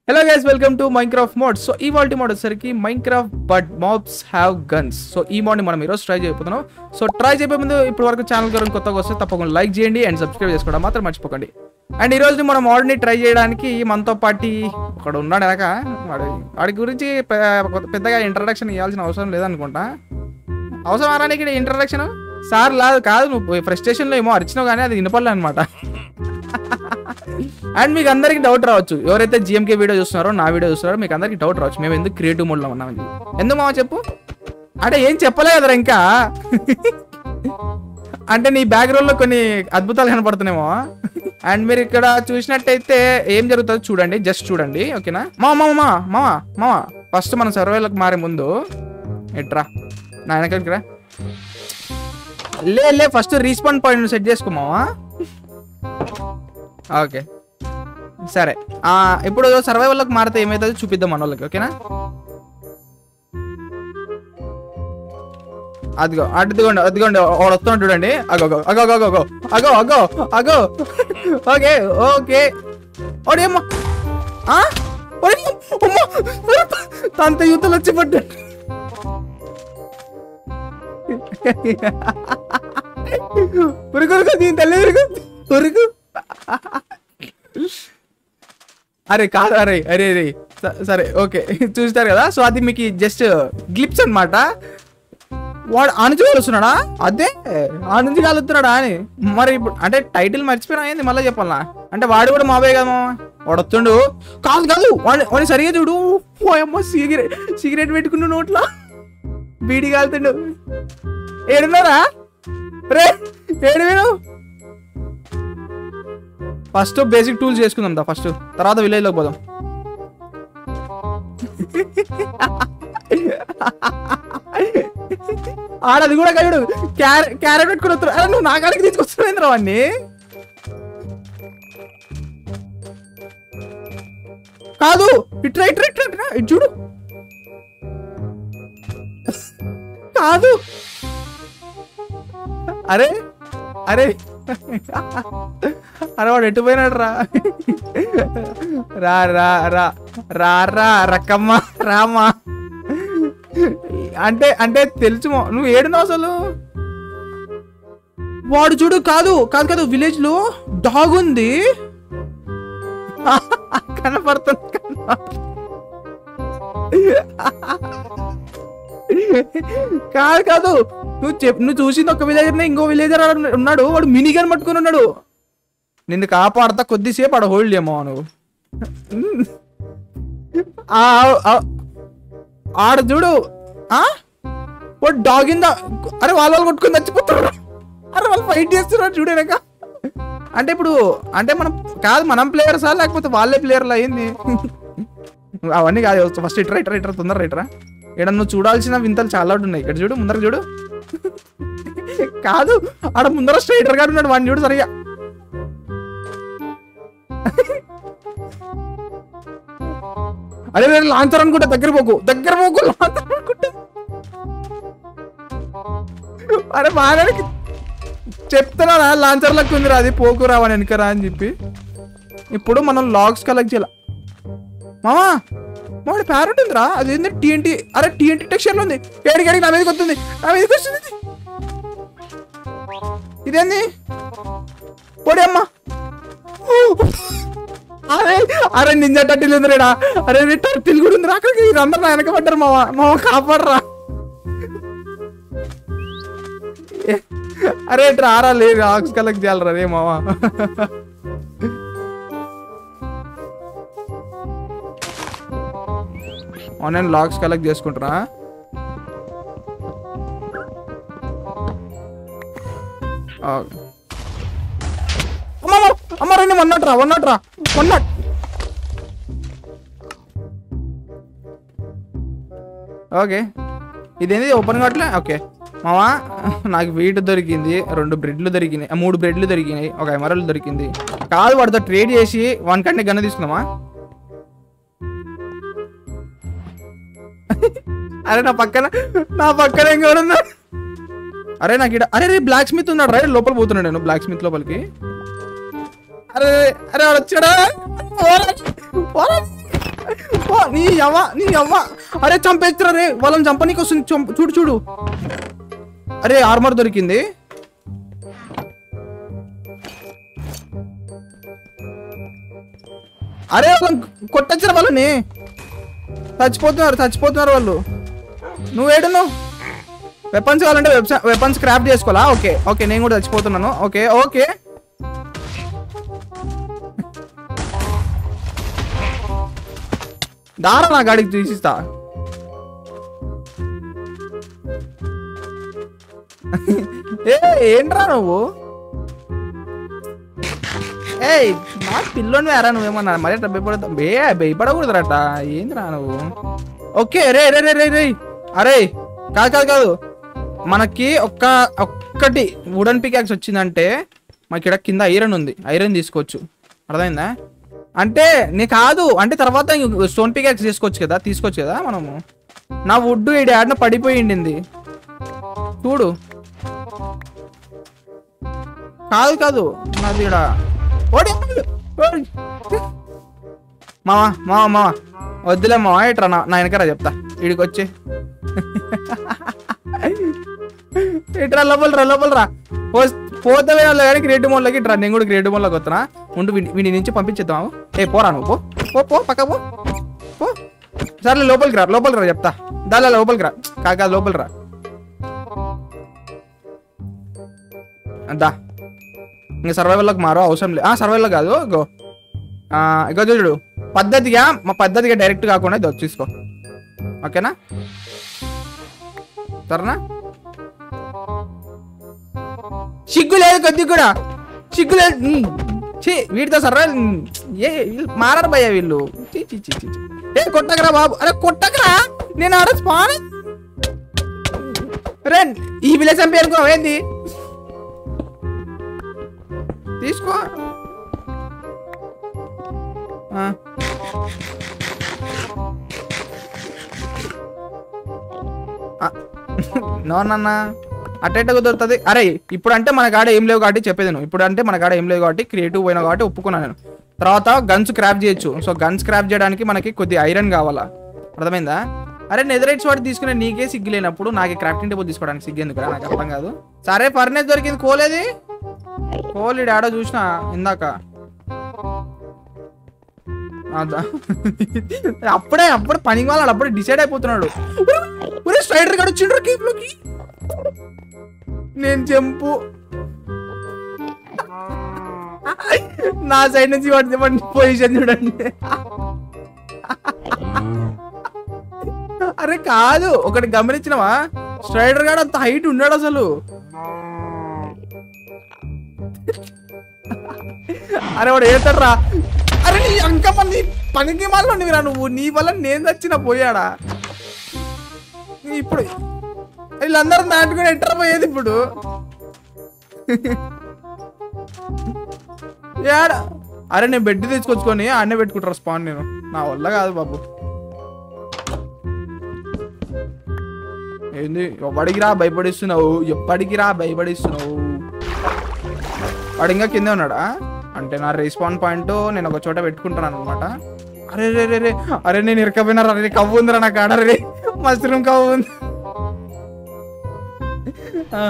Hello guys welcome to Minecraft mod so ఈ వాల్టి mod వచ్చేసరికి Minecraft but mobs have guns so ఈ మోడ్ని మనం ఈరోజు ట్రై చేయబోతున్నాం సో ట్రై చేయబోయే ముందు ఇప్పటి వరకు ఛానల్ గారు కొత్తగా వస్తే తప్పకుండా లైక్ చేయండి అండ్ సబ్స్క్రైబ్ చేసుకోవడం మాత్రం మర్చిపోకండి అండ్ ఈ రోజు మనం మోడ్ని ట్రై చేయడానికి మనతో పాటి ఒకడు ఉన్నాడు వెనక వాడి వాడి గురించి పె- పెద్దగా ఇంట్రడక్షన్ ఇవ్వాల్సిన అవసరం లేదనుకుంటా అవసరం ఆరానికి ఇంట్రడక్షన్ సార్ లాదు కాదు నువ్వు ఫ్రస్ట్రేషన్లో ఏమో అరిచినావు కానీ అది వినపడలే అనమాట అండ్ మీకు అందరికి డౌట్ రావచ్చు ఎవరైతే జిఎంకే వీడియో చూస్తున్నారో నా వీడియో చూస్తున్నారో మీకు అందరికి డౌట్ రావచ్చు మేము ఎందుకు క్రియేటివ్ మోడ్లో ఉన్నామని చెప్పి. ఎందుకు మామ చెప్పు అంటే ఏం చెప్పలే కదరా ఇంకా అంటే నీ బ్యాక్గ్రౌండ్ లో కొన్ని అద్భుతాలు కనపడుతున్నాయేమో అండ్ మీరు ఇక్కడ చూసినట్టయితే ఏం జరుగుతుందో చూడండి జస్ట్ చూడండి ఓకేనా మా మామ మా మామ మామ ఫస్ట్ మనం సర్వేలకు మారే ముందు ఎట్రా నా వెనకకి రా లే లే ఫస్ట్ రీస్పాండ్ పాయింట్ సెట్ చేసుకో మావా ఓకే సరే ఆ, ఇప్పుడు సర్వైవల్లోకి మారితే ఏమవుతుందో చూపిద్దాం మన వాళ్ళకి ఓకేనా అదిగో అదిగోండి అదిగోండి వాడు వస్తున్నాడు చూడండి అగో అగో అగో అగో అగో అగో అగో అగో ఓకే ఓకే ఓడేమ్మా ఆ? ఓడి, అమ్మా! తంత యూతలు వచ్చి పడ్డాడు ఉరుకు ఉరుకు దీని తల్లి ఉరుకు ఉరుకు అరే కాదు అరే అరే అరే స- సరే ఓకే చూస్తారు కదా సో అది మీకు జస్ట్ గ్లిప్స్ అన్నమాట వాడు ఆ నుంచి కలుస్తున్నాడా అదే ఆ నుంచి కలుస్తున్నాడా అని మరి ఇప్పుడు అంటే టైటిల్ మర్చిపోయినా ఏంది మళ్ళీ చెప్పాలా అంటే వాడు కూడా మావే కదా మామ వాడు వస్తుండు కాదు కాదు వాడు వాడిని సరిగా చూడు ఓయమ్మ సిగరెట్ సిగరెట్ పెట్టుకున్న నోట్లో బీడి కాలుతుండు ఏడున్నారా రే ఏడు వేరు ఫస్ట్ బేసిక్ టూల్స్ చేసుకుందాం దా ఫస్ట్ తర్వాత విలేజ్ లోకి పోదాం ఆడది కూడా కయ్యుడు క్యారెట్ క్యారెట్ పెట్టుకుని వస్తున్నాడు అరే నువ్వు నా కాడికి తీసుకొస్తున్నావు వాడిని కాదు ఇట్రా ఇట్రా ఇట్రా ఇట్రా ఇటు చూడు కాదు అరే అరే అరే వాడు ఎటు పోయినాడు రా రా రా రా రా రా రకమ్మ రామా అంటే అంటే తెలుసు మొ- నువ్వు ఏడున్నావు అసలు వాడు చూడు కాదు కాదు కాదు విలేజ్ లో డాగ్ ఉంది కనపడుతుంది కనపడుతుంది. కాదు కాదు నువ్వు చెప్ నువ్వు చూసింది ఒక విలేజర్ ఇంకో విలేజర్ ఉన్నాడు వాడు మినీ గన్ పట్టుకుని ఉన్నాడు నిన్ను కాపాడతా కొద్దిసేపు ఆడ హోల్డ్ చేయమో నువ్వు ఆ, ఆ, ఆడ చూడు ఆ వాడు డాగ్ ఇందా అరే వాళ్ళ వాళ్ళు కొట్టుకొని చచ్చిపోతున్నారు అరే వాళ్ళు ఫైట్ చేస్తున్నారు చూడేనాక అంటే ఇప్పుడు అంటే మనం కాదు మనం ప్లేయర్సా లేకపోతే వాళ్ళే ప్లేయర్లు అయింది అవన్నీ కాదు ఫస్ట్ ఇట్రా ఇట్రా ఇట్రా తొందర ఇట్రా ఇక్కడ నువ్వు చూడాల్సిన వింతలు చాలా ఉన్నాయి ఇక్కడ చూడు ముందర చూడు కాదు ఆడ ముందర స్ట్రైటర్ గాడు ఉన్నాడు వాడిని చూడు సరిగా అరే నేను లాంచర్ అనుకుంటా దగ్గర పోకు దగ్గర పోకు లాంచర్ అనుకుంటా అరే బాగానికి చెప్తున్నా లాంచర్ లెక్క ఉందిరా అది పోకు రావని వెనకరా అని చెప్పి ఇప్పుడు మనం లాగ్స్ కలెక్ట్ చేయాలి మామా మామిడి ప్యారెట్ ఉందిరా అది ఏంది టీఎన్టీ అరే టీఎన్టీ టెక్స్చర్ ఉంది ఏడికి ఏడికి నా మీదకి వస్తుంది నా మీదకి వస్తుంది ఇది. ఇదేంది పొడి అమ్మ అరే అరే నింజా టట్టిల్ ఉందిరా అరే నీ టట్టిల్ కూడా ఉందిరా అక్కడికి అందరూ నా వెనక పడ్డారు మామ మామ కాపాడరా ఏ, అరే రారా లేదు ఆక్స్ కలెక్ట్ చేయాలరా రే మామ ఆన్లైన్ లాగ్స్ కలెక్ట్ చేసుకుంటారా అమ్మ అమ్మ రండి వన్ నాట్ రా వన్ నాట్ రా వన్ నాట్ ఓకే ఇదేంది ఓపెన్ కావట్లే ఓకే మావా నాకు వీట్ దొరికింది రెండు బ్రెడ్లు దొరికినాయి ఆ, మూడు బ్రెడ్లు దొరికినాయి ఒక ఎమరల్ దొరికింది కాదు వాడితో ట్రేడ్ చేసి వన్ కంటే గన్న తీసుకుందామా అరే నా పక్కన నా పక్కన ఇంకెవరున్నా అరే నాకు ఇక్కడ అరే రే బ్లాక్ స్మిత్ ఉన్నాడు రైట్ లోపల పోతున్నాడు నేను బ్లాక్ స్మిత్ లోపలికి అరే అరే వాడు వచ్చాడా పోరా, పోరా. ఓ, నీ అవ్వ నీ అవ్వ అరే చంపేస్తురా రే వాళ్ళని చంపనీకి వస్తుంది చంప- చూడు చూడు అరే ఆర్మర్ దొరికింది అరే వాళ్ళని కొట్టచ్చిన వాళ్ళని చచ్చిపోతున్నారు చచ్చిపోతున్నారు వాళ్ళు నువ్వు ఏడున్నావు వెపన్స్ కావాలంటే వెపన్స్ క్రాఫ్ట్ చేసుకోవాలా ఓకే ఓకే నేను కూడా చచ్చిపోతున్నాను ఓకే ఓకే దారా నా గాడికి తీసిస్తా ఏ ఏంట్రా నువ్వు ఏయ్ నా పిల్లోని వేరా నువ్వేమన్నా మరి అట్లా భయపడతా బే భయపడకూడదురట ఏందిరా నువ్వు ఓకే రే రే రే రే రే అరే కాదు కాదు కాదు మనకి ఒక్క ఒక్కటి వుడన్ పికాక్స్ వచ్చిందంటే మనకి ఇక్కడ కింద ఐరన్ ఉంది ఐరన్ తీసుకోవచ్చు అర్థమైందా అంటే నీ కాదు అంటే తర్వాత స్టోన్ పికాక్స్ తీసుకోవచ్చు కదా తీసుకోవచ్చు కదా మనము నా వుడ్ ఈ డాడ్న పడిపోయిండింది చూడు కాదు కాదు నాది ఈడ ఓడి ఓడి. మావా మావా మావా వద్దులే మావా ఇట్రా నా నా వెనకరా చెప్తా వీడికి వచ్చి ఇట్రా లోపలరా లోపలరా పోతే వాళ్ళు కానీ గ్రేట్ మోడ్లోకి ఇట్రా నేను కూడా గ్రేట్ మోడ్లోకి వస్తున్నా ఉండు వీడి వీడి నుంచి పంపించేద్దాం ఏ పోరా నువ్వు పో పో పో పక్క పో పో సర్లే లోపలికి రా లోపలికి రా చెప్తా దాలా లోపలికి రా కాకా లోపలికి రా దా ఇంకా సర్వైవల్లోకి మారో అవసరం లేదు సర్వైవల్లో కాదు ఇగో ఆ, ఇగో చూడు పద్ధతిగా మా పద్ధతిగా డైరెక్ట్ కాకుండా ఇది తీసుకో ఓకేనా సరేనా సిగ్గు లేదు కొద్ది కూడా సిగ్గు లేదు ఉమ్. ఛీ వీటితో సర్వే ఏ వీళ్ళు మారరు భయ్య వీళ్ళు చీ చీ చీ చీ చీ. ఏ కొట్టకరా బాబు అరే కొట్టకరా నేను ఆడ స్పాన్ రే ఈ విలేజ్ చంపి అనుకో ఏంది తీసుకో ఆ. ఆ. నో నాన్న అట్టేట కుదురుతుంది అరే ఇప్పుడు అంటే మన కాడ ఏం లేవు కాబట్టి చెప్పేది నువ్వు ఇప్పుడు అంటే మన కాడ ఏం లేవు కాబట్టి క్రియేటివ్ పోయినా కాబట్టి ఒప్పుకున్నాను నేను తర్వాత గన్స్ క్రాప్ చేయొచ్చు సో గన్స్ క్రాప్ చేయడానికి మనకి కొద్ది ఐరన్ కావాలా అర్థమైందా అరే నెదరైట్స్ వాటి తీసుకునే నీకే సిగ్గు లేనప్పుడు నాకు క్రాఫ్టింగ్ టేబుల్ తీసుకోవడానికి సిగ్గు ఎందుకు నాకు అర్థం కాదు సరే ఫర్నేస్ దొరికింది కోలేది కోలి ఆడో చూసిన ఇందాక అదా. అప్పుడే అప్పుడే పని వాళ్ళు అప్పుడే డిసైడ్ అయిపోతున్నాడు ఒరే స్ట్రైడర్ గడు వచ్చిండ్రు కేప్ లోకి నేను చెంపు నా సైడ్ నుంచి వాడి వాడి పొజిషన్ చూడండి అరే కాదు ఒకటి గమనించినవా స్ట్రైడర్ గాడు అంత హైట్ ఉన్నాడు అసలు అరే వాడు ఏతాడ్రా అరే నీ అంకమ్మ నీ పనికి మాలో రా నువ్వు నీ వల్ల నేను చచ్చిన పోయాడా నీ ఇప్పుడు వీళ్ళందరూ దాటుకుని ఎట్రా పోయేది ఇప్పుడు ఏడా అరే నేను బెడ్ తీసుకొచ్చుకొని ఆడనే పెట్టుకుంటారు స్పాన్ నేను నా వల్ల కాదు బాబు ఏంది ఎప్పటికి రా భయపడిస్తున్నావు ఎప్పటికి రా భయపడిస్తున్నావు వాడు ఇంకా కిందే ఉన్నాడా అంటే నా రెస్పాన్ పాయింట్ నేను ఒక చోట పెట్టుకుంటున్నాను అనమాట అరే రే రే రే అరే నేను ఇరకపోయినా రే కవ్వు ఉందిరా నాకు ఆడ రే మష్రూమ్ కవ్వు ఉంది ఆ.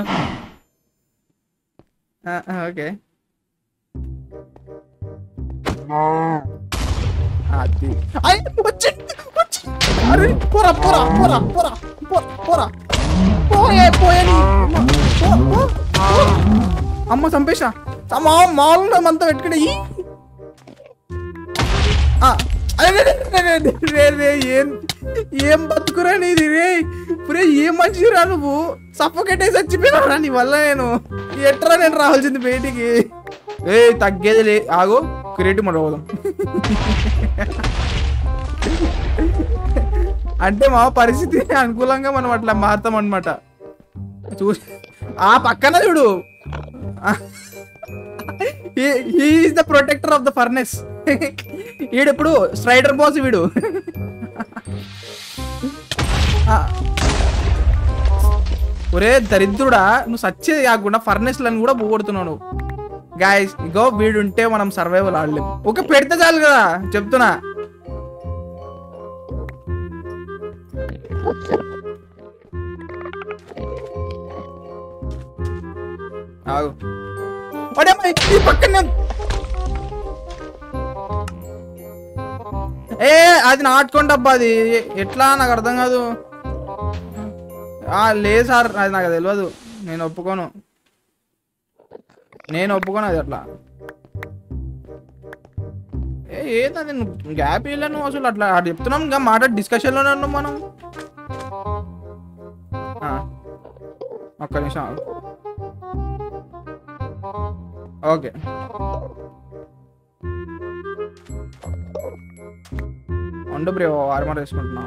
ఆ, ఆ, ఓకే అది అయ్, వచ్చింది, వచ్చింది. అరే పోరా పోరా పోరా పోరా పో- పోరా పోయే పోయని పో, పో, పో. అమ్మ చంపేసిన అమ్మ మామూలుగా అంతా పెట్టుకుని ఈ. ఆ, అరే, రే, రే, రే, రే, రే, రే, ఏం ఏం బతుకురా నీది రే పురే ఏం మంచిరా నువ్వు సఫోకేట్ అయి చచ్చిపోయినా నీ వల్ల నేను ఎట్రా నేను రావాల్సింది బయటికి ఏ తగ్గేది లే ఆగు క్రియేటివ్ మనం పోదాం అంటే మా పరిస్థితి అనుకూలంగా మనం అట్లా మారుతాం అనమాట చూ ఆ పక్కన చూడు is the protector of the furnace వీడు ఇప్పుడు స్ట్రైడర్ బాస్ వీడు ఆ. ఒరే దరిద్రుడా నువ్వు సచ్చేది కాకుండా ఫర్నెస్లను కూడా పోగొడుతున్నావు నువ్వు గాయస్ ఇగో వీడుంటే మనం సర్వైవల్ ఆడలేము ఒక పెడితే చాలు కదా చెప్తున్నా అడే అమ్మాయి, ఈ పక్కనే ఏ అది నాటుకోండి అబ్బా అది ఎట్లా నాకు అర్థం కాదు ఆ, లేదు సార్ అది నాకు తెలియదు నేను ఒప్పుకోను నేను ఒప్పుకోను అది అట్లా ఏ ఏది నువ్వు గ్యాప్ ఇవ్వలేను అసలు అట్లా అట్లా చెప్తున్నాం ఇంకా మాట డిస్కషన్లోనే ఉన్నాం మనం ఆ, ఒక్క నిమిషం ఆగు. ఓకే ఉండు బ్రో ఆర్మర్ వేసుకుంటున్నావు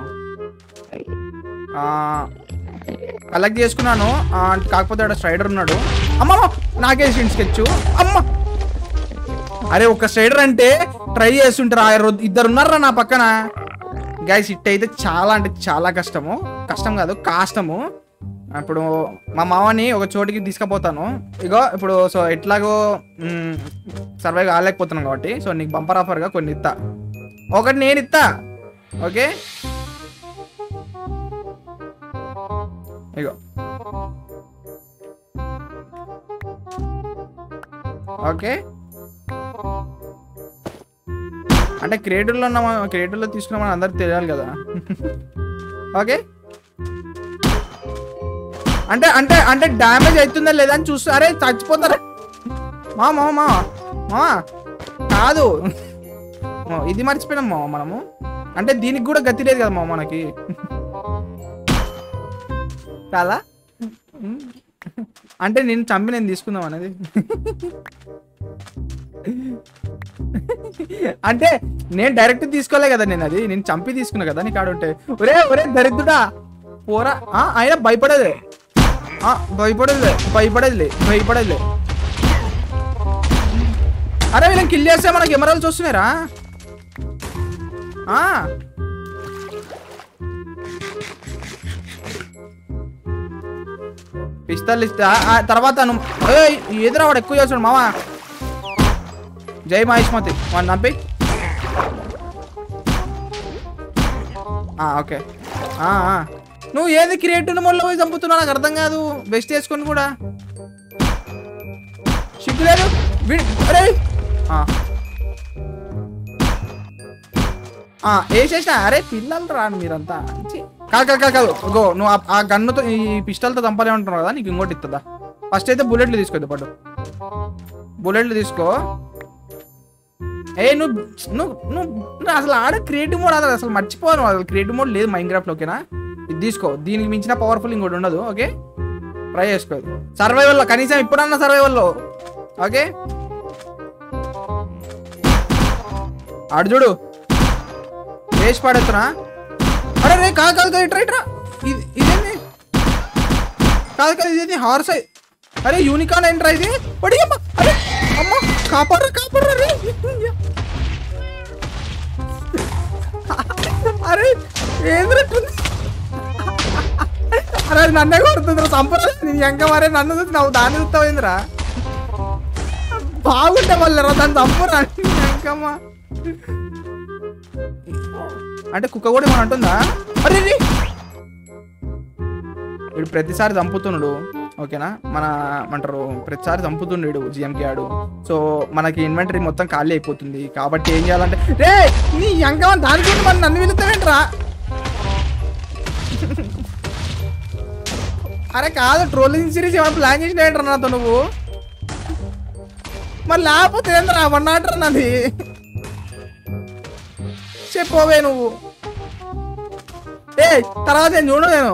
కలెక్ట్ చేసుకున్నాను ఆ, కాకపోతే అక్కడ స్ట్రైడర్ ఉన్నాడు అమ్మ నాకేసి స్కెచ్ అమ్మ అరే ఒక స్ట్రైడర్ అంటే ట్రై చేస్తుంటారు ఆ రొ- ఇద్దరు ఉన్నారా నా పక్కన గైస్ ఇట్ అయితే చాలా అంటే చాలా కష్టము కష్టం కాదు కాష్టము ఇప్పుడు మా మామని ఒక చోటికి తీసుకుపోతాను ఇగో ఇప్పుడు సో ఎట్లాగో సర్వే కాలేకపోతున్నాం కాబట్టి సో నీకు బంపర్ ఆఫర్గా కొన్ని ఇస్తా ఒకటి నేను ఇస్తా ఓకే ఇగో ఓకే అంటే క్రియేటివ్లో ఉన్నామా క్రియేటివ్లో తీసుకున్నామని అందరికి తెలియాలి కదా ఓకే అంటే అంటే అంటే డ్యామేజ్ అవుతుందా లేదా అని చూస్తా అరే చచ్చిపోతారా మా మా మా మా కాదు మా, ఇది మర్చిపోయినాం మా మనము అంటే దీనికి కూడా గతి లేదు కదా మా మనకి కాదా అంటే నేను చంపి నేను తీసుకుందాం అనేది అంటే నేను డైరెక్ట్ తీసుకోలే కదా నేను అది నేను చంపి తీసుకున్నా కదా నీకు ఆడుంటే ఒరే ఒరే దరిద్రుడా పోరా ఆ, ఆయన భయపడేది ఆ, భయపడేదిలే భయపడేదిలే భయపడేదిలే అరే వీళ్ళని కిల్ చేస్తే మనకి ఎమరాలు చూస్తున్నారా ఆ. పిస్తల్ ఇస్తా ఆ, తర్వాత నువ్వు ఏయ్, ఎదురా వాడు ఎక్కువ చేస్తాడు మావా జై మహేష్మతి వాడిని నంపి ఓకే ఆ, ఆ. నువ్వు ఏది క్రియేటివ్ మొన్న పోయి చంపుతున్నావు నాకు అర్థం కాదు బెస్ట్ వేసుకొని కూడా సిగ్గులేదు వీడి- అరే ఆ. ఆ, వేసేసిన అరే పిల్లలు రాను మీరంతా ఛీ. కాదు కాదు కాదు కాదు గో నువ్వు ఆ- ఆ గన్నుతో ఈ పిస్టల్తో చంపాలి అంటున్నావు కదా నీకు ఇంకోటి ఇస్తుందా ఫస్ట్ అయితే బుల్లెట్లు తీసుకోద్దు పట్టు బుల్లెట్లు తీసుకో ఏ నువ్వు నువ్వు నువ్వు నువ్వు అసలు ఆడ క్రియేటివ్ మోడ్ అసలు అసలు మర్చిపోను అసలు క్రియేటివ్ మోడ్ లేదు మైండ్ క్రాఫ్ట్ ఓకేనా ఇది తీసుకో దీనికి మించిన పవర్ఫుల్ ఇంకోటి ఉండదు ఓకే ట్రై చేసుకో సర్వైవల్లో కనీసం ఇప్పుడన్నా సర్వైవల్లో ఓకే ఆడు చూడు వేసి పడేస్తున్నా అరే రే కాదు కాదు కాదు ఇట్రా ఇట్రా ఇది ఇదేంది కాదు కాదు ఇదేంది హార్స్ అరే యూనికాన్ ఏంట్రా ఇది పడి అమ్మ అరే అమ్మ కాపాడరా కాపాడరా రే అరే ఏంద్రట్టుంది అరే అది నన్నే కొడుతుందిరా సంపరా నీ ఎంక మరే నన్ను చూసి నువ్వు దాన్ని చూస్తావేంద్రా బాగుంటే వాళ్ళరా దాన్ని చంపరా ఎంకమ్మ అంటే కుక్క కూడా ఏమైనా అంటుందా అరే రే. వీడు ప్రతిసారి చంపుతున్నాడు ఓకేనా మన ఏమంటారు ప్రతిసారి చంపుతుండేడు జిఎంకి ఆడు సో మనకి ఇన్వెంటరీ మొత్తం ఖాళీ అయిపోతుంది కాబట్టి ఏం చేయాలంటే రే నీ ఎంక దాని గురించి మన నన్ను వెళుతావేంట్రా అరే కాదు ట్రోలింగ్ సిరీస్ ఏమైనా ప్లాన్ చేసిన ఏంట్రా నాతో నువ్వు మరి లేకపోతే ఏంద్రా వన్ ఆర్డర్ నాది చెప్పోవే నువ్వు ఏ తర్వాత నేను చూడు నేను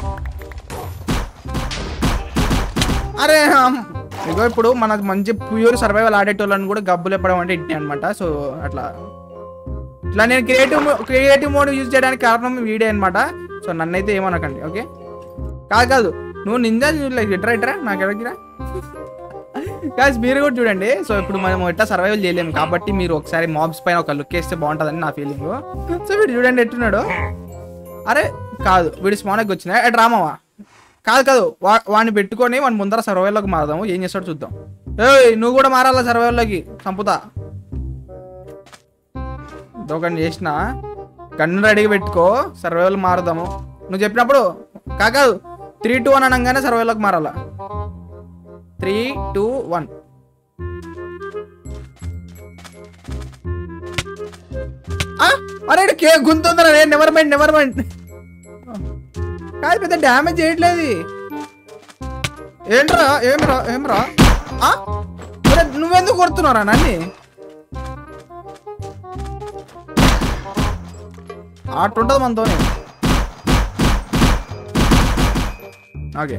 అరే అమ్. ఇగో ఇప్పుడు మనకు మంచి ప్యూర్ సర్వైవల్ ఆడేటోళ్ళని కూడా గబ్బులు ఎప్పడం అంటే ఇట్టే అనమాట సో అట్లా ఇట్లా నేను క్రియేటివ్ క్రియేటివ్ మోడ్ యూజ్ చేయడానికి కారణం వీడియో అనమాట సో నన్నైతే ఏమనకండి ఓకే కాదు కాదు నువ్వు నిందా చూడలేదు ఇట్రా ఇట్రా నాకు ఎక్కడికిరా కాదు మీరు కూడా చూడండి సో ఇప్పుడు మనం ఎట్లా సర్వైవల్ చేయలేము కాబట్టి మీరు ఒకసారి మాబ్స్ పైన ఒక లుక్ వేస్తే బాగుంటుందని నా ఫీలింగ్ సో వీడు చూడండి ఎట్టున్నాడు అరే కాదు వీడు స్మానకి వచ్చినా ఏ డ్రామావా కాదు కాదు వా వాడిని పెట్టుకొని వాడిని ముందర సర్వైవల్లోకి మారదాము ఏం చేస్తాడు చూద్దాం ఏయ్ నువ్వు కూడా మారాలా సర్వైవల్లోకి చంపుతా ఒకటి చేసిన గన్ను రెడీగా పెట్టుకో సర్వైవల్ మారుదాము నువ్వు చెప్పినప్పుడు కాదు త్రీ టూ వన్ అనగానే సర్వైవల్లోకి మారాలా త్రీ టూ వన్ అరే ఈడు కే గుంతుందరా రే నెవర్ మైండ్ నెవర్ మైండ్ కాదు పెద్ద డ్యామేజ్ చేయట్లేదు ఏంట్రా ఏమ్రా ఏమ్రా ఆ? ఒరే, నువ్వెందుకు కొడుతున్నారా నన్ను ఆట ఉంటుంది మనతోనే ఓకే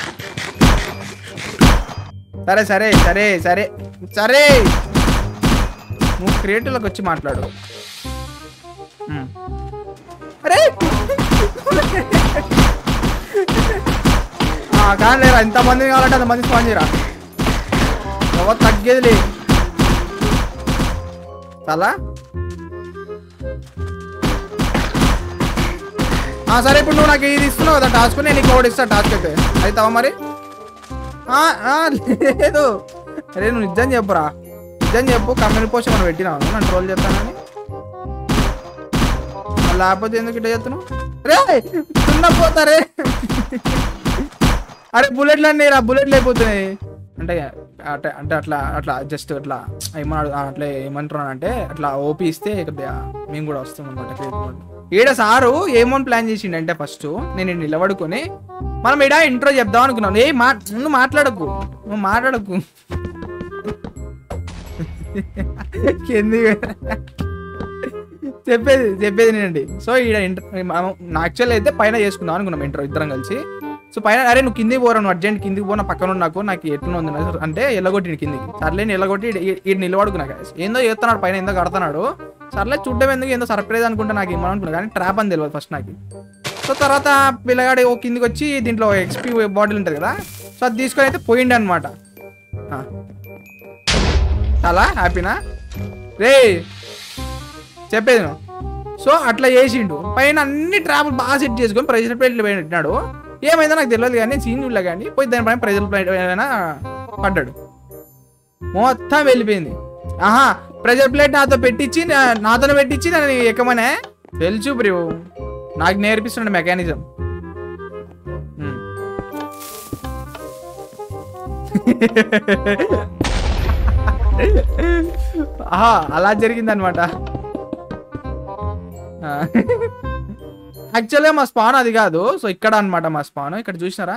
సరే సరే సరే సరే సరే నువ్వు క్రియేటివ్లోకి వచ్చి మాట్లాడు ఉమ్. అరే ఆ, కానీ లేరా ఎంతమంది కావాలంటే అంతమంది స్పాన్ చేయరా ఎవరు తగ్గేది లే చాలా ఆ, సరే ఇప్పుడు నువ్వు నాకు ఇది ఇస్తున్నావు కదా టాస్క్ నేను నీకు ఒకటి ఇస్తాను టాస్క్ అయితే అవుతావా మరి ఆ, ఆ, లేదు అరే నువ్వు నిజం చెప్పురా నిజం చెప్పు కమ్యూనిటీ పోస్ట్ మనం పెట్టినావు నన్ను ట్రోల్ చేస్తానని మళ్ళీ లేకపోతే ఎందుకు ఇట్లా చేస్తున్నావు రే తున్నపోతారే అరే బుల్లెట్లు అన్నీ రా బుల్లెట్లు అయిపోతున్నాయి అంటే అట్లా అంటే అట్లా అట్లా జస్ట్ అట్లా ఏమన్నా అట్లా ఏమంటున్నాను అంటే అట్లా ఓపీ ఇస్తే కొద్దిగా మేము కూడా వస్తాం అనమాట ఈడ సారు ఏమని ప్లాన్ చేసిండు అంటే ఫస్ట్ నేను ఈడ నిలబడుకొని మనం ఈడ ఇంట్రో చెప్దాం అనుకున్నాను ఏ మా నువ్వు మాట్లాడకు నువ్వు మాట్లాడకు ఎందుకు చెప్పేది చెప్పేది నేనండి సో ఈడ యాక్చువల్ అయితే పైన చేసుకుందాం అనుకున్నాం ఇంట్రో ఇద్దరం కలిసి సో పైన అరే నువ్వు కిందికి పోరా నువ్వు అర్జెంట్ కిందికి పో నా పక్కన ఉన్న నాకు నాకు ఎట్లా ఉంది నాకు అంటే ఎల్లగొట్టి కిందికి సర్లే నేను ఎల్లగొట్టి ఈ నిలబడుకున్నా guys. ఏందో చేస్తున్నాడు పైన ఏందో కడతాడు సర్లే చూడడం ఎందుకు ఏందో సర్ప్రైజ్ అనుకుంటే నాకు ఏమని అనుకున్నా కానీ ట్రాప్ అని తెలియదు ఫస్ట్ నాకు సో తర్వాత పిల్లగాడు ఓ కిందికి వచ్చి దీంట్లో ఎక్స్పీ బాటిల్ ఉంటుంది కదా సో అది తీసుకొని అయితే పోయిండు అనమాట చాలా హ్యాపీనా రే చెప్పేది నువ్వు సో అట్లా చేసిండు పైన అన్ని ట్రాపులు బాగా సెట్ చేసుకొని ప్రెజర్ ప్లేట్లు పెట్టినాడు ఏమైందో నాకు తెలియదు కానీ సీన్ చూడలే కానీ పోయి దానిపైన ప్రెజర్ ప్లేట్ అయినా పడ్డాడు మొత్తం వెళ్ళిపోయింది ఆహా ప్రెజర్ ప్లేట్ నాతో పెట్టించి నా- నాతోనే పెట్టించి నన్ను ఎక్కమనే తెలుసు బ్రో నాకు నేర్పిస్తున్నాడు మెకానిజం ఆహా అలా జరిగిందనమాట యాక్చువల్గా మా స్పాన్ అది కాదు సో ఇక్కడ అన్నమాట మా స్పాన్ ఇక్కడ చూసినారా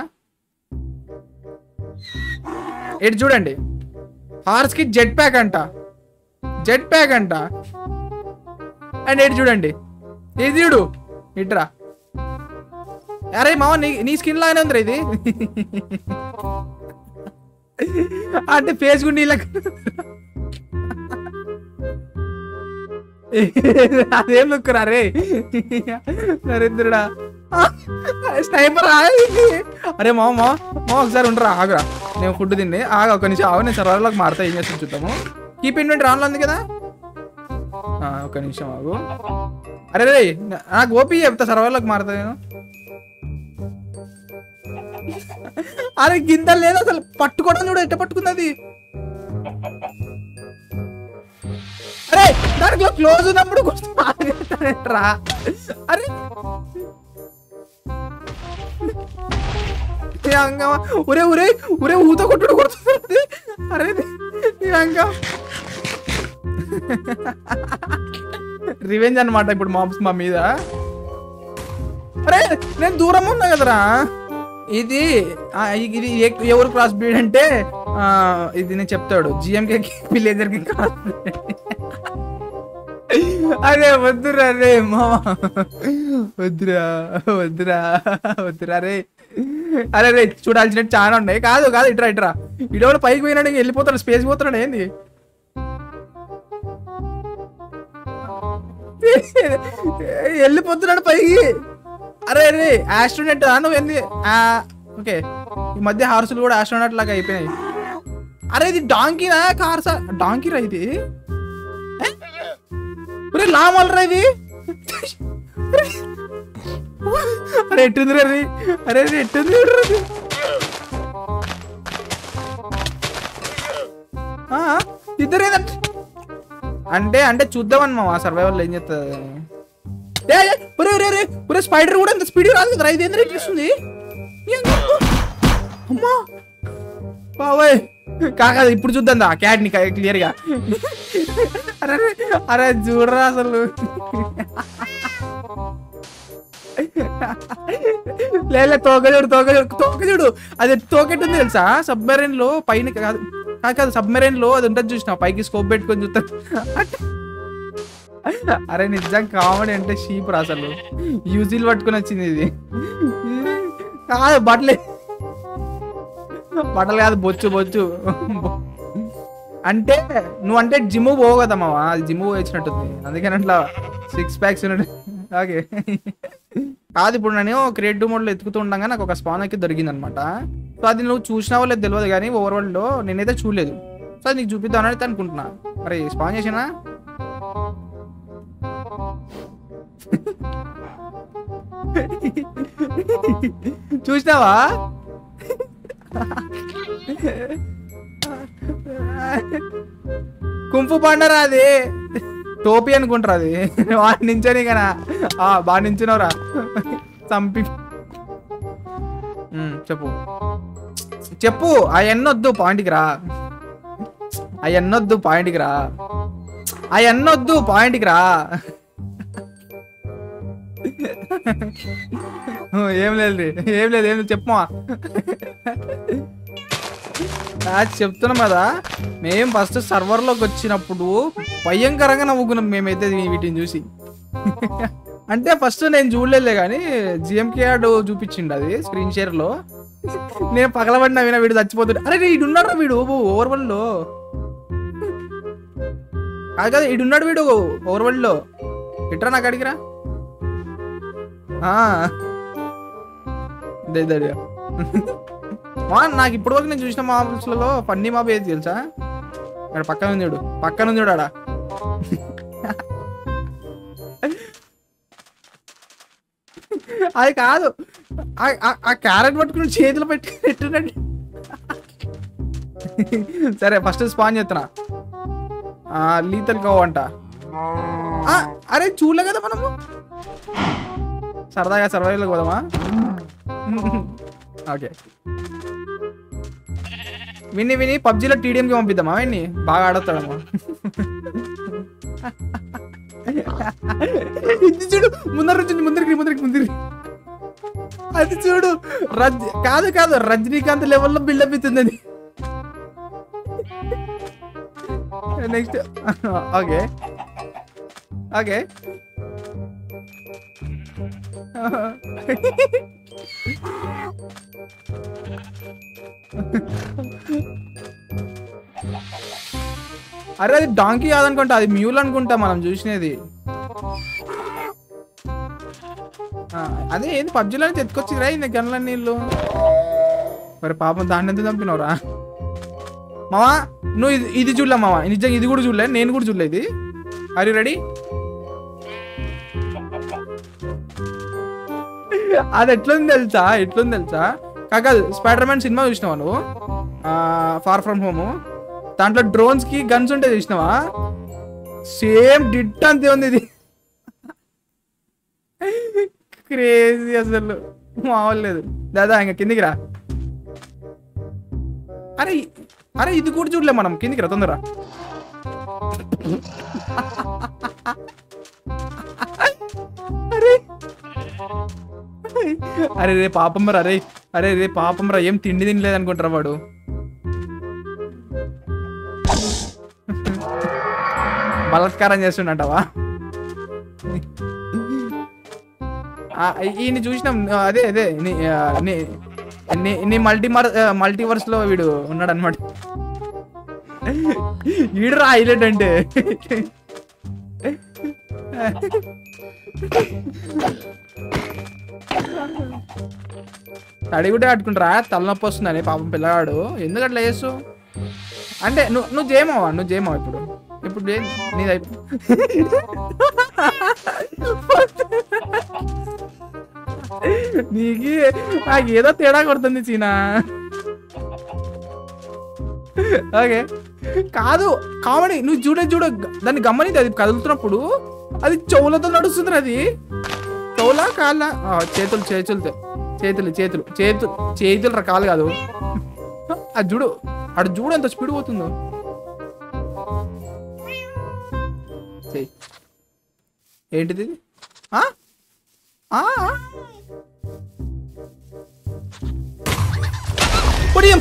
ఇటు చూడండి హార్స్ కి జెట్ ప్యాక్ అంట జెట్ ప్యాక్ అంట అండ్ ఇటు చూడండి ఇది చూడు ఇట్రా అరే మామ నీ నీ స్కిన్ లాగానే ఉంది ఇది అంటే ఫేస్ గుండి ఇలా అదేం లుక్ రా రే నరేంద్రుడా స్నైపర్ అరే మామ మామ మామ ఒకసారి ఉండరా ఆగురా నేను ఫుడ్ తిండి ఆగ ఒక నిమిషం ఆగు నేను సర్వర్లోకి మారుతా ఏం చేస్తాను చూద్దాము కీప్ ఇన్వెంట్ రాన్లో ఉంది కదా ఆ, ఒక నిమిషం ఆగు అరే రే నాకు ఓపీ చెప్తా సర్వర్లోకి మారుతా నేను అరే గింత లేదు అసలు పట్టుకోవడం చూడు ఎట్ట పట్టుకుంది అది అరే దాంట్లో క్లోజ్ ఉన్నప్పుడు కొంచెం ఆగేస్తాడేంట్రా? అరే ఏ అంగమా ఒరే ఒరే ఒరే ఊత కొట్టుడు కొడుతుంది అరే ఈ అంగం రివెంజ్ అన్నమాట ఇప్పుడు మామ్స్ మా మీద అరే నేను దూరం ఉన్నా కదరా ఇది ఆ, ఇది ఎ- ఎవరు క్రాస్ బ్రీడ్ అంటే ఆ, ఇది నేను చెప్తాడు జిఎంకే విలేజర్ కి cross breed. అరే వద్దురా రే మామ వద్దురా వద్దురా వద్దురా రే అరే రే చూడాల్సినట్టు చాలా ఉన్నాయి కాదు కాదు ఇట్రా ఇట్రా ఇడవరు పైకి పోయినాడు ఇంక వెళ్ళిపోతాడు స్పేస్ పోతున్నాడు ఏంది వెళ్ళిపోతున్నాడు పైకి అరే అరే ఆస్ట్రోనెట్ నువ్వు ఏంది ఓకే ఈ మధ్య హార్సులు కూడా ఆస్ట్రోనెట్ లాగా అయిపోయినాయి అరే ఇది డాంకీనా కార్సా డాంకీరా ఇది ఏ? ఒరే లామల్రా ఇది అరే ఎట్టుంది రే అరే ఇది ఎట్టుంది చూడురా ఇది. ఆ, ఇద్దరు ఏదంట అంటే అంటే చూద్దామని మా సర్వైవల్ ఏం చేస్తుంది ఏ, ఏ, ఒరే ఒరే ఒరే ఒరే స్పైడర్ కూడా ఇంత స్పీడ్ రాదు కదా ఇది ఎందుకు ఇస్తుంది అమ్మా బాబాయ్ కాకా ఇప్పుడు చూద్దాం దా క్యాట్ ని క్లియర్ గా అరే అరే, అరే చూడరా అసలు లేదు తోక చూడు తోక చూడు తోక చూడు అది తోకెట్టు ఉంది తెలుసా సబ్మెరైన్ లో పైన కాదు కాదు, కాదు సబ్మెరైన్ లో అది ఉంటుంది చూసిన పైకి స్కోప్ పెట్టుకొని చూస్తా అరే నిజం కామెడీ అంటే షీప్ రా అసలు యూజిల్ పట్టుకొని వచ్చింది ఇది కాదు బట్టలే బట్టలు కాదు బొచ్చు బొచ్చు అంటే నువ్వు అంటే జిమ్ పోవు కదా మామ అది జిమ్ వచ్చినట్టుంది అందుకని అట్లా సిక్స్ ప్యాక్స్ ఉన్నట్టు ఓకే కాదు ఇప్పుడు నేను క్రియేటివ్ మోడ్లో ఎత్తుకుతూ ఉండగా నాకు ఒక స్పాన్ అయితే దొరికింది అనమాట సో అది నువ్వు చూసినావో లేదు తెలియదు కానీ ఓవర్ వరల్డ్లో నేనైతే చూడలేదు సో అది నీకు చూపిద్దామని అయితే అనుకుంటున్నా మరి స్పాన్ చేసినా చూసినావా కుంఫు పండరా అది టోపీ అనుకుంటారు అది వాడి నించని కనా బాగా నించున్నావురా చంపి ఉమ్, చెప్పు చెప్పు ఆ ఎన్నొద్దు పాయింట్కి రా ఆ ఎన్నొద్దు పాయింట్కి రా ఆ ఎన్నొద్దు పాయింట్కి రా ఏం లేదు ఏం లేదు ఏం లేదు చెప్పమా చెప్తున్నాం కదా మేము ఫస్ట్ సర్వర్లోకి వచ్చినప్పుడు భయంకరంగా నవ్వుకున్నాం మేమైతే వీటిని చూసి అంటే ఫస్ట్ నేను చూడలేదులే కానీ జిఎంకే ఆడు చూపించిండు అది స్క్రీన్ షేర్ లో నేను పగలబడిన విన వీడు చచ్చిపోతుండే అరే వీడు ఉన్నాడు వీడు ఓవర్ వరల్డ్ లో కాదు కదా వీడు ఉన్నాడు వీడు ఓవర్ వరల్డ్ లో ఇట్రా నాకు అడిగిరా ఆ. దే, దే, దే. మా నాకు ఇప్పటి వరకు నేను చూసిన మాబుల్స్లలో ఫన్నీ మాబ్ ఏది తెలుసా ఇక్కడ పక్కన ఉంది చూడు పక్కన ఉంది చూడు ఆడ అది కాదు ఆ- ఆ- ఆ క్యారెట్ పట్టుకుని చేతిలో పెట్టి పెట్టున్నట్టు సరే ఫస్ట్ స్పాన్ చేస్తున్నా లీతల్ కవ్ అంట ఆ, అరే చూడలే కదా మనము సరదాగా సర్వైవల్ పోదామా ఓకే విని విని పబ్జీలో టీడీఎంకి పంపిద్దామా విన్ని బాగా ఆడతాడమ్మా ఇది చూడు ముందర నుంచి ముందరికి ముందరికి ముందరికి అది చూడు రజ్ కాదు కాదు రజనీకాంత్ లెవెల్లో బిల్డప్ ఇస్తుంది అది నెక్స్ట్ ఓకే ఓకే అరే అది డాంకీ కాదనుకుంటా అది మ్యూల్ అనుకుంటా మనం చూసినది ఆ, అదే ఏంది పబ్జీలో ఎత్తుకొచ్చిరా ఇంత గన్ల నీళ్ళు మరి పాపం దాన్ని ఎంత చంపినవరా మావా నువ్వు ఇది ఇది చూడలే మావా నిజంగా ఇది కూడా చూడలే నేను కూడా చూడలే ఇది ఆర్ యు రెడీ అది ఎట్లుంది తెలుసా ఎట్లుంది తెలుసా కాక స్పైడర్ మ్యాన్ సినిమా చూసినావా నువ్వు ఫార్ ఫ్రమ్ హోమ్ దాంట్లో డ్రోన్స్ కి గన్స్ ఉంటాయి చూసినావా సేమ్ డిట్ అంతే ఉంది ఇది క్రేజీ అసలు మామూలు లేదు దాదా ఇంకా కిందికి రా అరే ఇ- అరే ఇది కూడా చూడలే మనం కిందికి రా తొందర అరే అరే రే పాపం రా అరే అరే రే పాపం రా ఏం తిండి తినలేదు అనుకుంటారా వాడు బలత్కారం చేస్తుండటవా ఈయన చూసినాం ఆ, అదే అదే నీ ఆ, నీ నీ- నీ మల్టీమర్ మల్టీవర్స్ లో వీడు ఉన్నాడు అనమాట ఈడు హైలైట్ అంటే తడిగుడ్డ కట్టుకుంటారా తలనొప్పి వస్తుందని పాపం పిల్లగాడు ఎందుకు అట్లా చేస్తూ అంటే నువ్వు నువ్వు చేయమావా నువ్వు చేయమావు ఇప్పుడు ఇప్పుడు చేయి. నీది అయిపో నీకి నాకు ఏదో తేడా కొడుతుంది చీనా ఓకే కాదు కామెడీ నువ్వు చూడే చూడ దాన్ని గమనించి అది కదులుతున్నప్పుడు అది చెవులతో నడుస్తుంది అది చెవులా కాళ్ళ చేతులు చేతులతో చేతులు చేతులు చేతులు చేతులు రకాలు కాదు అది చూడు అటు చూడు ఎంత స్పీడ్ పోతుందో చెయ్యి ఏంటిది ఇది? ఆ? ఆ? ఆ? పొడియం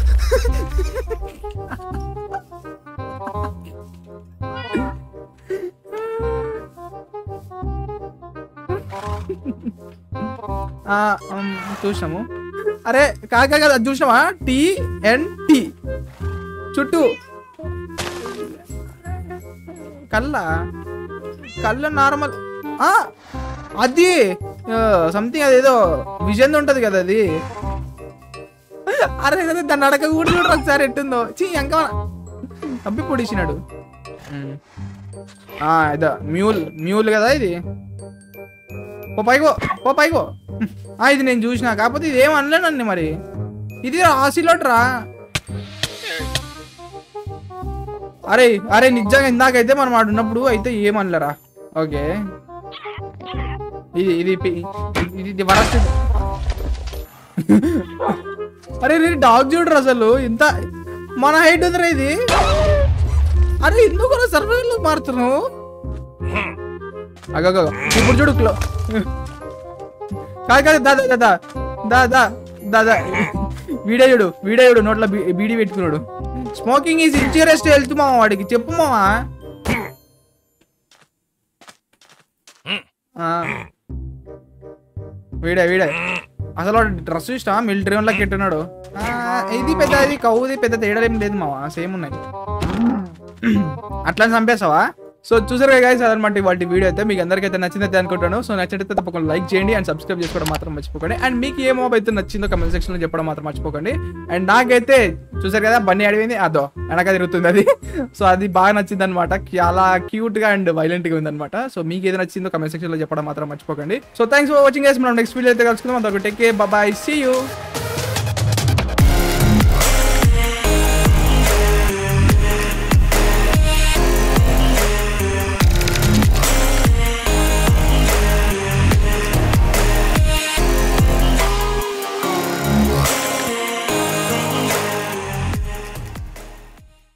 ఆ, ఉమ్, చూసినాము అరే కాక కదా అది చూసినావా టీ ఎన్ టీ చుట్టూ కళ్ళ కళ్ళ నార్మల్ ఆ, అది సంథింగ్ అదేదో విజన్ ఉంటది కదా అది అరే కదా దాన్ని అడగ కూడా చూడరు ఒకసారి ఎట్టుందో చీ ఇంకా అబ్బి పొడిచినాడు ఉమ్. ఆ ఇదో మ్యూల్ మ్యూల్ కదా ఇది ఓ పైకో ఓ పైకో ఆ ఇది నేను చూసిన కాకపోతే ఇది ఏం అనలేనండి మరి ఇది ఆసిలోట్ రా అరే అరే నిజంగా ఇందాకైతే మనం ఆడు ఉన్నప్పుడు అయితే ఏమనలేరా ఓకే ఇది ఇది పి- ఇది ఇది వరస్ట్ అరే రే డాగ్ చూడరు అసలు ఇంత మన హైట్ ఉందిరా ఇది అరే ఎందుకు సర్వైవల్ మారుతున్నావు అగ ఇప్పుడు చూడు క్లో కాదు కాదు దాదా దాదా దాదా దాదా వీడియో చూడు వీడియో చూడు నోట్లో బీ- బీడీ పెట్టుకున్నాడు స్మోకింగ్ ఈజ్ ఇంజూరియస్ హెల్త్ మామ వాడికి చెప్పు మామా ఆ. వీడే వీడే అసలు వాడు డ్రెస్ ఇష్టం మిలిటరీ వాళ్ళకి ఎట్టున్నాడు ఆ, ఇది పెద్ద ఇది కౌది పెద్ద తేడా ఏం లేదు మావా సేమ్ ఉన్నాయి అట్లా చంపేస్తావా సో చూసారు గైస్ అదనమాట వాటి వీడియో అయితే మీకు అందరికైతే నచ్చిందైతే అనుకుంటాను సో నచ్చినట్లయితే తప్పకుండా లైక్ చేయండి అండ్ సబ్స్క్రైబ్ చేసుకోవడం మాత్రం మర్చిపోకండి అండ్ మీకు ఏ మోబ్ అయితే నచ్చిందో కమెంట్ సెక్షన్ లో చెప్పడం మాత్రం మర్చిపోకండి అండ్ నాకైతే చూసారు కదా బన్నీ అడిగింది అదో వెనక తిరుగుతుంది అది సో అది బాగా నచ్చింది అనమాట చాలా క్యూట్ గా అండ్ వైలెంట్ గా ఉంది అనమాట సో మీకు ఏది నచ్చిందో కమెంట్ సెక్షన్ లో చెప్పడం మాత్రం మర్చిపోకండి so thanks for watching guys మనం నెక్స్ట్ వీడియో అయితే కలుసుకుందాం అదొక టేక్ బాయ్ సీ యూ